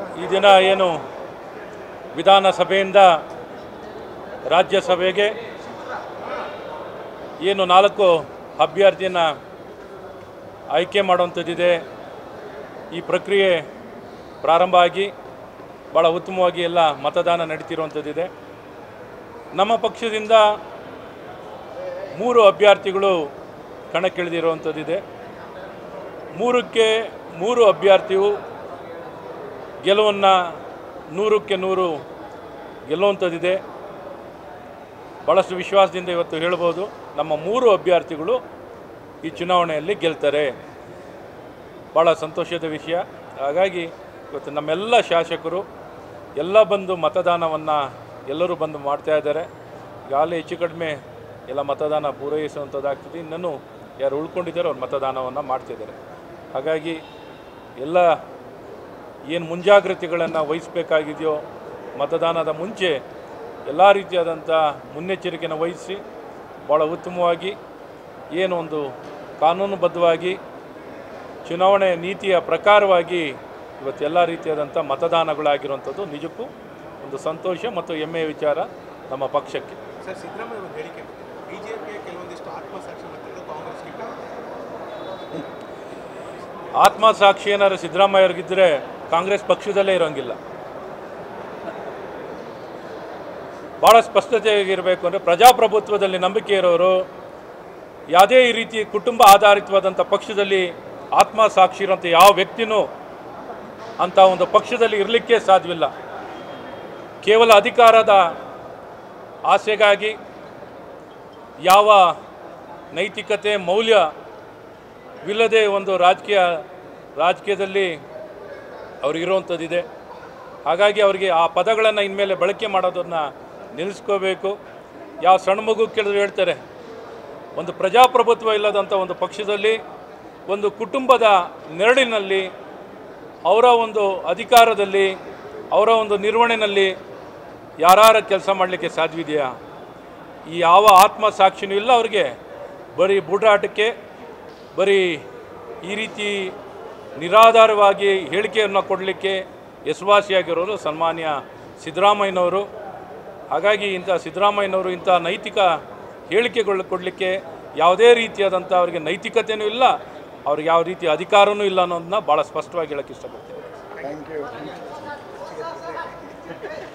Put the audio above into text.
ಈ ದಿನ ಏನು ವಿಧಾನಸಭೆಯಿಂದ ರಾಜ್ಯಸಭೆಗೆ ಏನು ನಾಲ್ಕು ಅಭ್ಯರ್ಥಿನ ಆಯ್ಕೆ ಮಾಡುವಂಥದ್ದಿದೆ ಈ ಪ್ರಕ್ರಿಯೆ ಪ್ರಾರಂಭ ಆಗಿ ಭಾಳ ಉತ್ತಮವಾಗಿ ಎಲ್ಲ ಮತದಾನ ನಡೀತಿರುವಂಥದ್ದಿದೆ ನಮ್ಮ ಪಕ್ಷದಿಂದ ಮೂರು ಅಭ್ಯರ್ಥಿಗಳು ಕಣಕ್ಕಿಳಿದಿರುವಂಥದ್ದಿದೆ ಮೂರಕ್ಕೆ ಮೂರು ಅಭ್ಯರ್ಥಿಯು ಗೆಲುವನ್ನು ನೂರಕ್ಕೆ ನೂರು ಗೆಲ್ಲುವಂಥದ್ದಿದೆ ಭಾಳಷ್ಟು ವಿಶ್ವಾಸದಿಂದ ಇವತ್ತು ಹೇಳ್ಬೋದು ನಮ್ಮ ಮೂರು ಅಭ್ಯರ್ಥಿಗಳು ಈ ಚುನಾವಣೆಯಲ್ಲಿ ಗೆಲ್ತಾರೆ ಭಾಳ ಸಂತೋಷದ ವಿಷಯ ಹಾಗಾಗಿ ಇವತ್ತು ನಮ್ಮೆಲ್ಲ ಶಾಸಕರು ಎಲ್ಲ ಬಂದು ಮತದಾನವನ್ನು ಎಲ್ಲರೂ ಬಂದು ಮಾಡ್ತಾ ಇದ್ದಾರೆ ಈಗಾಗಲೇ ಹೆಚ್ಚು ಕಡಿಮೆ ಎಲ್ಲ ಮತದಾನ ಪೂರೈಸುವಂಥದ್ದಾಗ್ತದೆ ಇನ್ನೂ ಯಾರು ಉಳ್ಕೊಂಡಿದ್ದಾರೋ ಅವ್ರು ಮತದಾನವನ್ನು ಮಾಡ್ತಿದ್ದಾರೆ ಹಾಗಾಗಿ ಎಲ್ಲ ಏನು ಮುಂಜಾಗ್ರತೆಗಳನ್ನು ವಹಿಸಬೇಕಾಗಿದೆಯೋ ಮತದಾನದ ಮುಂಚೆ ಎಲ್ಲ ರೀತಿಯಾದಂಥ ಮುನ್ನೆಚ್ಚರಿಕೆಯನ್ನು ವಹಿಸಿ ಭಾಳ ಉತ್ತಮವಾಗಿ ಏನು ಒಂದು ಕಾನೂನುಬದ್ಧವಾಗಿ ಚುನಾವಣೆ ನೀತಿಯ ಪ್ರಕಾರವಾಗಿ ಇವತ್ತೆಲ್ಲ ರೀತಿಯಾದಂಥ ಮತದಾನಗಳಾಗಿರುವಂಥದ್ದು ನಿಜಕ್ಕೂ ಒಂದು ಸಂತೋಷ ಮತ್ತು ಹೆಮ್ಮೆಯ ವಿಚಾರ ನಮ್ಮ ಪಕ್ಷಕ್ಕೆ ಸರ್ ಸಿದ್ದರಾಮಯ್ಯ ಒಂದು ಹೇಳಿಕೆ ಬಿಜೆಪಿಯ ಕೆಲವೊಂದಿಷ್ಟು ಆತ್ಮಸಾಕ್ಷಿ ಮತ್ತು ಕಾಂಗ್ರೆಸ್ಗೆ ಆತ್ಮಸಾಕ್ಷಿ ಏನಾದ್ರು ಸಿದ್ದರಾಮಯ್ಯವ್ರಿಗಿದ್ದರೆ ಕಾಂಗ್ರೆಸ್ ಪಕ್ಷದಲ್ಲೇ ಇರೋಂಗಿಲ್ಲ ಭಾಳ ಸ್ಪಷ್ಟತೆಯಾಗಿರಬೇಕು ಅಂದರೆ ಪ್ರಜಾಪ್ರಭುತ್ವದಲ್ಲಿ ನಂಬಿಕೆ ಇರೋರು ಯಾವುದೇ ಈ ರೀತಿ ಕುಟುಂಬ ಆಧಾರಿತವಾದಂಥ ಪಕ್ಷದಲ್ಲಿ ಆತ್ಮಸಾಕ್ಷಿ ಇರೋಂಥ ಯಾವ ವ್ಯಕ್ತಿನೂ ಅಂಥ ಒಂದು ಪಕ್ಷದಲ್ಲಿ ಇರಲಿಕ್ಕೆ ಸಾಧ್ಯವಿಲ್ಲ ಕೇವಲ ಅಧಿಕಾರದ ಆಸೆಗಾಗಿ ಯಾವ ನೈತಿಕತೆ ಮೌಲ್ಯವಿಲ್ಲದೆ ಒಂದು ರಾಜಕೀಯ ರಾಜಕೀಯದಲ್ಲಿ ಅವ್ರಿಗಿರುವಂಥದ್ದಿದೆ ಹಾಗಾಗಿ ಅವರಿಗೆ ಆ ಪದಗಳನ್ನು ಇನ್ಮೇಲೆ ಬಳಕೆ ಮಾಡೋದನ್ನು ನಿಲ್ಲಿಸ್ಕೋಬೇಕು ಯಾವ ಸಣ್ಣ ಮಗು ಕೇಳಿದ್ರು ಹೇಳ್ತಾರೆ ಒಂದು ಪ್ರಜಾಪ್ರಭುತ್ವ ಇಲ್ಲದಂಥ ಒಂದು ಪಕ್ಷದಲ್ಲಿ ಒಂದು ಕುಟುಂಬದ ನೆರಳಿನಲ್ಲಿ ಅವರ ಒಂದು ಅಧಿಕಾರದಲ್ಲಿ ಅವರ ಒಂದು ನಿರ್ವಹಣೆಯಲ್ಲಿ ಯಾರ ಕೆಲಸ ಮಾಡಲಿಕ್ಕೆ ಸಾಧ್ಯವಿದೆಯಾ ಈ ಯಾವ ಆತ್ಮಸಾಕ್ಷಿನೂ ಇಲ್ಲ ಅವ್ರಿಗೆ ಬರೀ ಬೂಟಾಟಕ್ಕೆ ಬರೀ ಈ ರೀತಿ ನಿರಾಧಾರವಾಗಿ ಹೇಳಿಕೆಯನ್ನು ಕೊಡಲಿಕ್ಕೆ ಯಶಸ್ವಾಸಿಯಾಗಿರೋರು ಸನ್ಮಾನ್ಯ ಸಿದ್ದರಾಮಯ್ಯನವರು ಹಾಗಾಗಿ ಇಂಥ ಸಿದ್ದರಾಮಯ್ಯನವರು ಇಂಥ ನೈತಿಕ ಹೇಳಿಕೆಗಳು ಕೊಡಲಿಕ್ಕೆ ಯಾವುದೇ ರೀತಿಯಾದಂಥ ಅವರಿಗೆ ನೈತಿಕತೆಯೂ ಇಲ್ಲ ಅವ್ರಿಗೆ ಯಾವ ರೀತಿ ಅಧಿಕಾರನೂ ಇಲ್ಲ ಅನ್ನೋದನ್ನ ಭಾಳ ಸ್ಪಷ್ಟವಾಗಿ ಹೇಳಕ್ಕೆ ಇಷ್ಟಪಡ್ತೀನಿ ಥ್ಯಾಂಕ್ ಯು